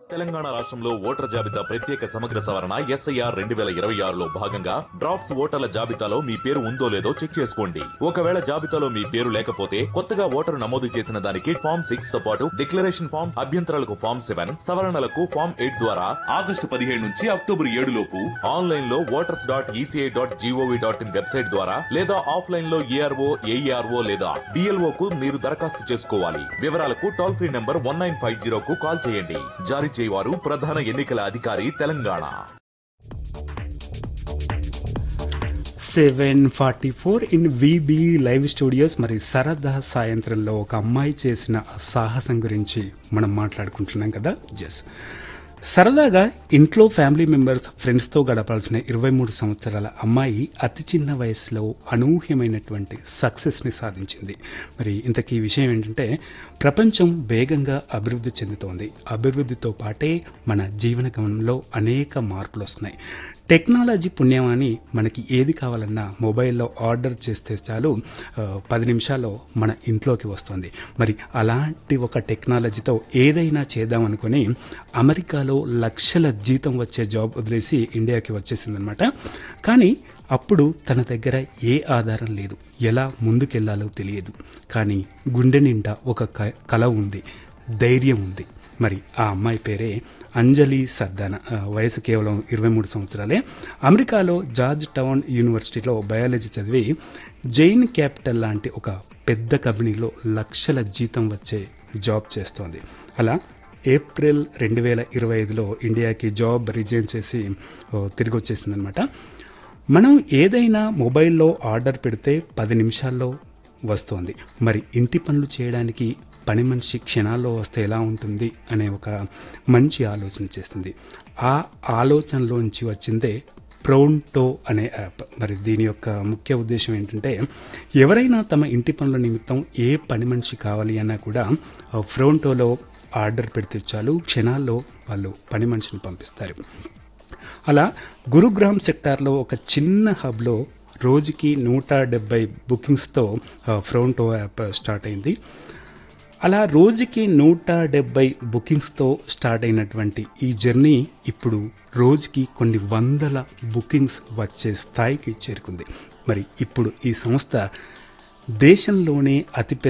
తెలంగాణ రాష్ట్రంలో ఓటర్ జాబితా ప్రత్యేక సమగ్ర సవరణ ఎస్ఐఆర్ రెండు వేల ఇరవై ఆరులో భాగంగా డ్రాఫ్ట్స్ ఓటర్ల జాబితాలో మీ పేరు ఉందో లేదో చెక్ చేసుకోండి ఒకవేళ జాబితాలో మీ పేరు లేకపోతే కొత్తగా ఓటరు నమోదు చేసిన దానికి ఫామ్ సిక్స్ తో పాటు డిక్లరేషన్ ఫామ్ అభ్యంతరాలకు ఫామ్ సెవెన్ సవరణలకు ఫామ్ ఎయిట్ ద్వారా ఆగస్టు పదిహేడు నుంచి అక్టోబర్ ఏడు లోపు ఆన్లైన్ లో voters dot ECI dot GOV dot in website ద్వారా లేదా ఆఫ్లైన్ లో ఏఆర్ఓ ఏఈఆర్ఓ లేదా డిఎల్ఓ కు మీరు దరఖాస్తు చేసుకోవాలి వివరాలకు toll free number one nine five zero కు కాల్ చేయండి జారీ చేయవారు ప్రధాన ఎన్నికల అధికారి Telangana seven forty four in V B live studios మరి సరదా సాయంత్రంలో ఒక అమ్మాయి చేసిన సాహసం గురించి మనం మాట్లాడుకుంటున్నాం కదా జస్ సరదాగా ఇంట్లో ఫ్యామిలీ మెంబర్స్ ఫ్రెండ్స్తో గడపాల్సిన ఇరవై మూడు సంవత్సరాల అమ్మాయి అతి చిన్న వయసులో అనూహ్యమైనటువంటి సక్సెస్ని సాధించింది మరి ఇంతకీ విషయం ఏంటంటే ప్రపంచం వేగంగా అభివృద్ధి చెందుతోంది అభివృద్ధితో పాటే మన జీవన గమనంలో అనేక మార్పులు వస్తున్నాయి టెక్నాలజీ పుణ్యమాని మనకి ఏది కావాలన్నా మొబైల్లో ఆర్డర్ చేస్తే చాలు ఆ, పది నిమిషాల్లో మన ఇంట్లోకి వస్తుంది మరి అలాంటి ఒక టెక్నాలజీతో ఏదైనా చేద్దామనుకుని అమెరికాలో లక్షల జీతం వచ్చే జాబ్ వదిలేసి ఇండియాకి వచ్చేసిందనమాట కానీ అప్పుడు తన దగ్గర ఏ ఆధారం లేదు ఎలా ముందుకెళ్లాలో తెలియదు కానీ గుండె నిండా ఒక క- కల ఉంది ధైర్యం ఉంది మరి ఆ అమ్మాయి పేరే అంజలి సర్దాన ఆ, వయసు కేవలం ఇరవై మూడు సంవత్సరాలే అమెరికాలో జార్జ్ టౌన్ యూనివర్సిటీలో బయాలజీ చదివి జైన్ క్యాపిటల్ లాంటి ఒక పెద్ద కంపెనీలో లక్షల జీతం వచ్చే జాబ్ చేస్తోంది అలా ఏప్రిల్ రెండు వేల ఇరవై ఐదులో ఇండియాకి జాబ్ రిజైన్ చేసి ఓ, తిరిగి వచ్చేసిందనమాట మనం ఏదైనా మొబైల్లో ఆర్డర్ పెడితే పది నిమిషాల్లో వస్తోంది మరి ఇంటి పనులు చేయడానికి పని మనిషి క్షణాల్లో వస్తే ఎలా ఉంటుంది అనే ఒక మంచి ఆలోచన చేస్తుంది ఆ ఆలోచనలోంచి వచ్చిందే ప్రౌంటో అనే యాప్ మరి దీని యొక్క ముఖ్య ఉద్దేశం ఏంటంటే ఎవరైనా తమ ఇంటి పనుల నిమిత్తం ఏ పని మనిషి కావాలి అన్నా కూడా ఆ ఫ్రోంటోలో ఆర్డర్ పెడితే చాలు క్షణాల్లో వాళ్ళు పని మనిషిని పంపిస్తారు అలా గురుగ్రామ్ సెక్టార్లో ఒక చిన్న హబ్లో రోజుకి నూట డెబ్బై బుకింగ్స్తో ఆ, ఫ్రోంటో యాప్ స్టార్ట్ అయింది అలా రోజుకి నూట డెబ్బై బుకింగ్స్తో స్టార్ట్ అయినటువంటి ఈ జర్నీ ఇప్పుడు రోజుకి కొన్ని వందల బుకింగ్స్ వచ్చే స్థాయికి చేరుకుంది మరి ఇప్పుడు ఈ సంస్థ దేశంలోనే అతిపెద్ద